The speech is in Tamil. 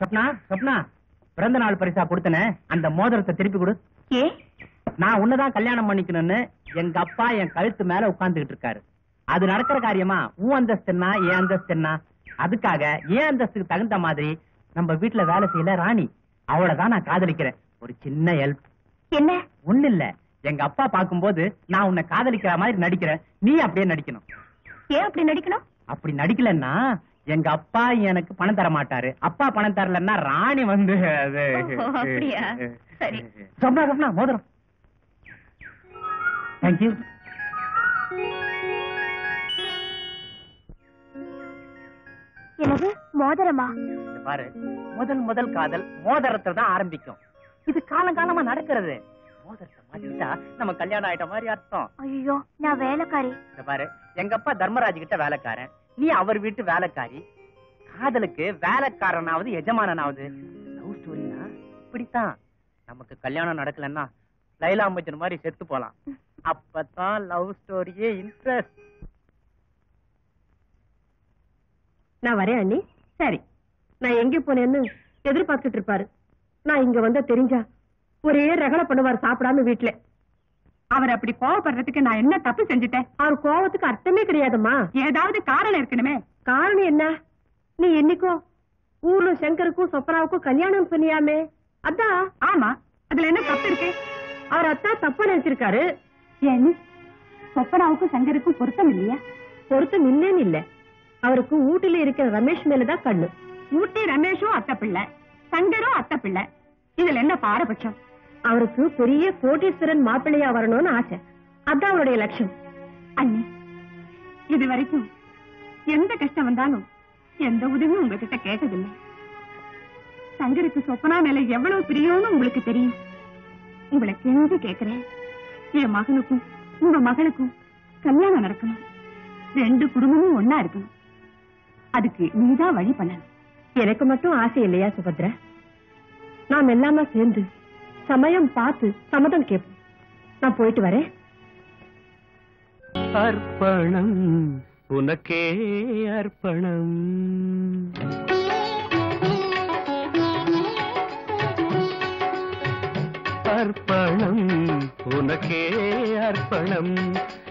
சப்னா சப்னா பிறந்த நாள் பரிசா கொடுத்தனே அந்த மோதிரத்தை திருப்பி கொடு ஏ நான் உன்னதான் கல்யாணம் பண்ணிக்கணும்னு எங்க அப்பா என் கழுத்து மேல உட்கார்ந்துகிட்டு இருக்காரு அது நடக்கிற காரியமா உன் அந்தஸ்து என்ன என் அந்தஸ்து என்ன அதுக்காக ஏன் அந்தஸ்துக்கு தகுந்த மாதிரி நம்ம வீட்டுல வேலை செய்யல ராணி அவளதான் நான் காதலிக்கிறேன் ஒரு சின்ன ஹெல்ப் என்ன ஒண்ணு இல்ல எங்க அப்பா பாக்கும்போது நான் உன்னை காதலிக்கிற மாதிரி நடிக்கிறேன் நீ அப்படியே நடிக்கணும் ஏன் அப்படி நடிக்கணும் அப்படி நடிக்கலன்னா எங்க அப்பா எனக்கு பணம் தர மாட்டாரு அப்பா பணம் தரலன்னா ராணி வந்து அது ஓஹோ, அப்படியா? சரி. சொன்னா சொன்னா மோதிரம் தேங்க்யூ என்னது மோதிரமா பாரு முதல் முதல் காதல் மோதிரத்துல தான் ஆரம்பிக்கும் இது காலங்காலமா நடக்கிறது மோதிரத்தை மாட்டிக்கிட்டா நம்ம கல்யாணம் ஆயிட்ட மாதிரி அர்த்தம் ஐயோ நான் வேலைக்காரி இந்த பாரு எங்க அப்பா தர்மராஜ் கிட்ட வேலைக்காரன் நீ அவர் வீட்டு வேலைக்காரி காதலுக்கு வேலைக்காரனாவது எஜமானனாவது லவ் ஸ்டோரினா இப்படித்தான் நமக்கு கல்யாணம் நடக்கலன்னா லைலா அம்பஜன் மாதிரி செத்து போலாம் அப்பதான் லவ் ஸ்டோரியே இன்ட்ரெஸ்ட் நான் வரேன் அண்ணி சரி நான் எங்க போனேன்னு எதிர்பார்த்துட்டு இருப்பாரு நான் இங்க வந்தா தெரிஞ்சா ஒரே ரகலை பண்ணுவார் சாப்பிடாம வீட்டுல அவர் அப்படி கோவப்படுறதுக்கு நான் என்ன தப்பு செஞ்சுட்டேன் அவர் கோவத்துக்கு அர்த்தமே கிடையாதும்மா ஏதாவது காரணம் இருக்கணுமே காரணம் என்ன நீ என்னைக்கோ ஊர்ல சங்கருக்கும் சொப்பனாவுக்கும் கல்யாணம் பண்ணியாமே அதான் ஆமா அதுல என்ன தப்பு இருக்கு அவர் அத்தா தப்பா நினைச்சிருக்காரு ஏன்னு சொப்பனாவுக்கும் சங்கருக்கும் பொருத்தம் இல்லையா பொருத்தம் இல்லைன்னு இல்ல அவருக்கு ஊட்டில இருக்கிற ரமேஷ் மேலதான் கண்ணு ஊட்டி ரமேஷும் அத்தை பிள்ளை சங்கரும் அத்தை பிள்ளை இதுல என்ன பாரபட்சம் அவருக்கு பெரிய கோடீஸ்வரன் மாப்பிள்ளையா வரணும்னு ஆசை அதான் அவருடைய லட்சம் அண்ணி இது வரைக்கும் எந்த கஷ்டம் வந்தாலும் எந்த உதவியும் உங்ககிட்ட கேட்டதில்லை சங்கருக்கு சொப்பனா மேல எவ்வளவு பிரியம்னு உங்களுக்கு தெரியும் உங்களை கெஞ்சி கேக்குறேன் என் மகனுக்கும் உங்க மகளுக்கும் கல்யாணம் நடக்கணும் ரெண்டு குடும்பமும் ஒன்னா இருக்கணும் அதுக்கு நீதான் வழி பண்ணணும் எனக்கு மட்டும் ஆசை இல்லையா சுபத்ரா நாம் எல்லாமே சேர்ந்து சமயம் பார்த்து சம்மதம் கேட்போம் நான் போயிட்டு வரேன் அர்ப்பணம் உனக்கே அர்ப்பணம் அர்ப்பணம் உனக்கே அர்ப்பணம்